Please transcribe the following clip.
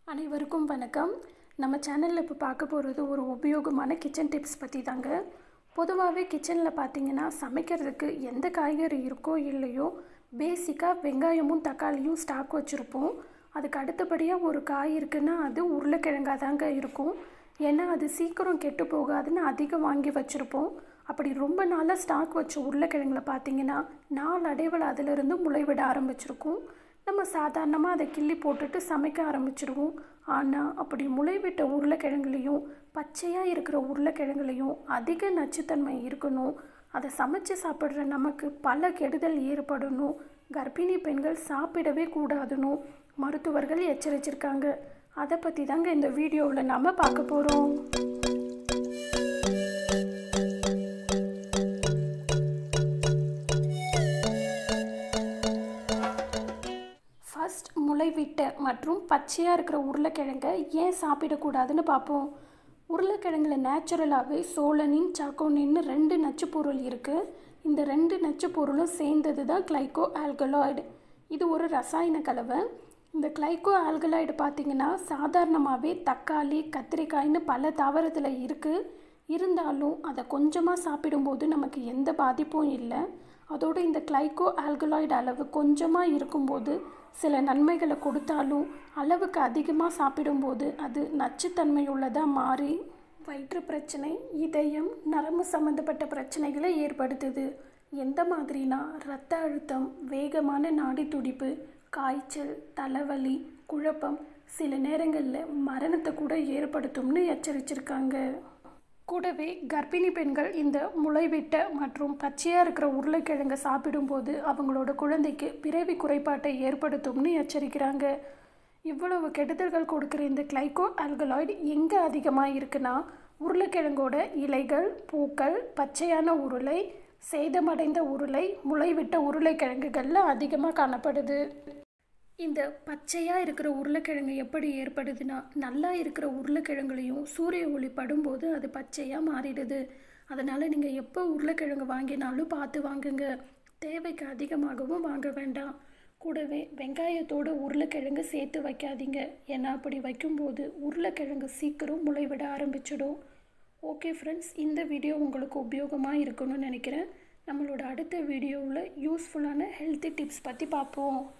அனைவருக்கும் வணக்கம் நம்ம சேனலில் இப்போ பார்க்க போகிறது ஒரு உபயோகமான கிச்சன் டிப்ஸ் பற்றி தாங்க பொதுவாகவே கிச்சனில் பார்த்தீங்கன்னா சமைக்கிறதுக்கு எந்த காய்கறி இருக்கோ இல்லையோ பேசிக்காக வெங்காயமும் தக்காளியும் ஸ்டாக் வச்சுருப்போம் அதுக்கு அடுத்தபடியாக ஒரு காய் இருக்குன்னா அது உருளைக்கிழங்காக தாங்க இருக்கும் ஏன்னா அது சீக்கிரம் கெட்டு போகாதுன்னு அதிகம் வாங்கி வச்சுருப்போம் அப்படி ரொம்ப நாளாக ஸ்டாக் வச்ச உருளைக்கிழங்குல பார்த்தீங்கன்னா நாளடைவில் அதிலிருந்து முளைவிட ஆரம்பிச்சிருக்கும் நம்ம சாதாரணமாக அதை கிள்ளி போட்டுட்டு சமைக்க ஆரம்பிச்சிடுவோம் ஆனால் அப்படி முளைவிட்ட உருளைக்கிழங்குலையும் பச்சையாக இருக்கிற உருளைக்கிழங்குலையும் அதிக நச்சுத்தன்மை இருக்கணும் அதை சமைச்சு சாப்பிட்ற நமக்கு பல கெடுதல் ஏற்படணும் கர்ப்பிணி பெண்கள் சாப்பிடவே கூடாதுன்னு மருத்துவர்கள் எச்சரிச்சிருக்காங்க அதை பற்றி தாங்க இந்த வீடியோவில் நாம் பார்க்க போகிறோம் ஃபர்ஸ்ட் முளைவிட்ட மற்றும் பச்சையாக இருக்கிற உருளைக்கிழங்கை ஏன் சாப்பிடக்கூடாதுன்னு பார்ப்போம் உருளைக்கிழங்குல நேச்சுரலாகவே சோலனின் சாக்கோனின்னு ரெண்டு நச்சுப்பொருள் இருக்குது இந்த ரெண்டு நச்சுப்பொருளும் சேர்ந்தது தான் கிளைகோ ஆல்கலாய்டு இது ஒரு ரசாயன கலவை இந்த கிளைகோ ஆல்கலாய்டு பார்த்திங்கன்னா சாதாரணமாகவே தக்காளி கத்திரிக்காய்னு பல தாவரத்தில் இருக்குது இருந்தாலும் அதை கொஞ்சமாக சாப்பிடும்போது நமக்கு எந்த பாதிப்பும் இல்லை அதோடு இந்த கிளைகோ ஆல்கலாய்டு அளவு கொஞ்சமாக இருக்கும்போது சில நன்மைகளை கொடுத்தாலும் அளவுக்கு அதிகமாக சாப்பிடும்போது அது நச்சுத்தன்மை உள்ளதாக மாறி வயிற்று பிரச்சனை இதயம் நரம்பு சம்மந்தப்பட்ட பிரச்சனைகளை ஏற்படுத்துது எந்த மாதிரினா இரத்த அழுத்தம் வேகமான நாடி துடிப்பு காய்ச்சல் தலைவலி குழப்பம் சில நேரங்களில் மரணத்தை கூட ஏற்படுத்தும்னு எச்சரிச்சிருக்காங்க கூடவே கர்ப்பிணி பெண்கள் இந்த முளைவிட்ட மற்றும் பச்சையாக இருக்கிற உருளைக்கிழங்கை சாப்பிடும்போது அவங்களோட குழந்தைக்கு பிறவி குறைபாட்டை ஏற்படுத்தும்னு எச்சரிக்கிறாங்க இவ்வளவு கெடுதல்கள் கொடுக்குற இந்த கிளைகோ ஆல்கலாய்டு எங்கே அதிகமாக இருக்குன்னா உருளைக்கிழங்கோட இலைகள் பூக்கள் பச்சையான உருளை சேதமடைந்த உருளை முளைவிட்ட உருளைக்கிழங்குகளில் அதிகமாக காணப்படுது இந்த பச்சையாக இருக்கிற உருளைக்கிழங்கு எப்படி ஏற்படுதுன்னா நல்லா இருக்கிற உருளைக்கிழங்குலையும் சூரிய ஒளி படும்போது அது பச்சையாக மாறிடுது அதனால் நீங்கள் எப்போ உருளைக்கிழங்கு வாங்கினாலும் பார்த்து வாங்குங்க தேவைக்கு அதிகமாகவும் வாங்க வேண்டாம் கூடவே வெங்காயத்தோட உருளைக்கிழங்கு சேர்த்து வைக்காதீங்க ஏன்னா அப்படி வைக்கும்போது உருளைக்கிழங்கு சீக்கிரம் முளைவிட ஆரம்பிச்சிடும் ஓகே ஃப்ரெண்ட்ஸ் இந்த வீடியோ உங்களுக்கு உபயோகமாக இருக்கணும்னு நினைக்கிறேன் நம்மளோட அடுத்த வீடியோவில் யூஸ்ஃபுல்லான ஹெல்த்தி டிப்ஸ் பற்றி பார்ப்போம்